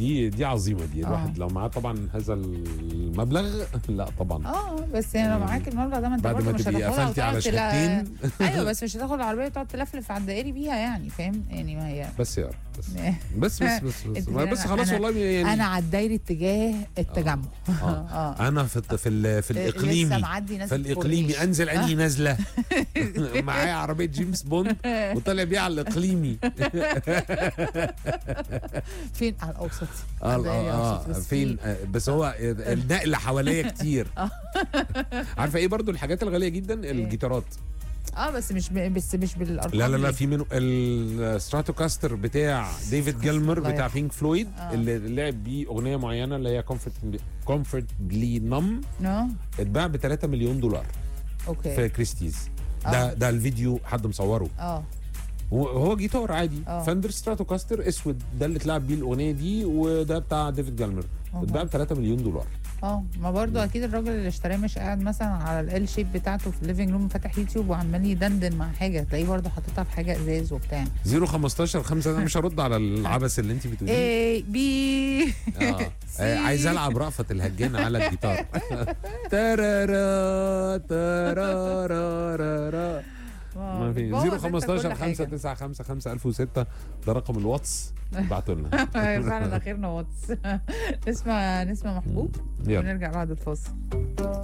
دي دي عظيمه دي آه. الواحد لو معاه طبعا هذا المبلغ لا طبعا اه بس يعني لو مم. معاك المبلغ ده ما انت بعد برضه ما مش تبقي هتاخدها قفلتي على وتقعد تلا- شهادتين ايوه بس مش هتاخد العربيه وتقعد تلفلف على الدائري بيها يعني فاهم يعني ما هي بس يا رب بس بس بس بس, بس, انت بس, بس أنا- خلاص أنا- والله يعني انا على الدايري اتجاه التجمع آه. اه انا في الت- في ال- في لسه الاقليمي معدي ناس في الاقليمي الكورنيش. انزل انهي نازله معايا عربيه جيمس بوند وطالع بيها على الاقليمي فين على الاوسط اه على الدائري اه, الأوسط. آه بس فين في- آه بس هو النقل حواليا كتير عارفه ايه برضو الحاجات الغاليه جدا الجيتارات اه بس مش ب... بس مش بالارقام لا لا لا دي. في منه الستراتوكاستر بتاع ديفيد جيلمر الله بتاع يرحمه. بينك فلويد آه. اللي لعب بيه اغنيه معينه اللي هي كومفورت كومفورتبلي نم اه اتباع ب 3 مليون دولار اوكي في كريستيز آه. ده ده الفيديو حد مصوره اه هو- هو جيتار عادي آه. فاندر ستراتوكاستر اسود ده اللي اتلعب بيه الاغنيه دي وده بتاع ديفيد جيلمر أها. اتباع ب 3 مليون دولار اه ما برضو اكيد الراجل اللي اشتراه مش قاعد مثلا على ال شيب بتاعته في الليفنج روم فاتح يوتيوب وعمال يدندن مع حاجه تلاقيه برضو حاططها في حاجه ازاز وبتاع 015 5 انا مش هرد على العبث اللي انت بتقوليه اي بي آه. آه، عايز العب رأفت الهجان على الجيتار ترارا ترارا ما في 015 5 9 5 5 1006 ده رقم الواتس ابعتوا لنا فعلا اخرنا واتس نسمع نسمع محبوب يلا ونرجع بعد الفاصل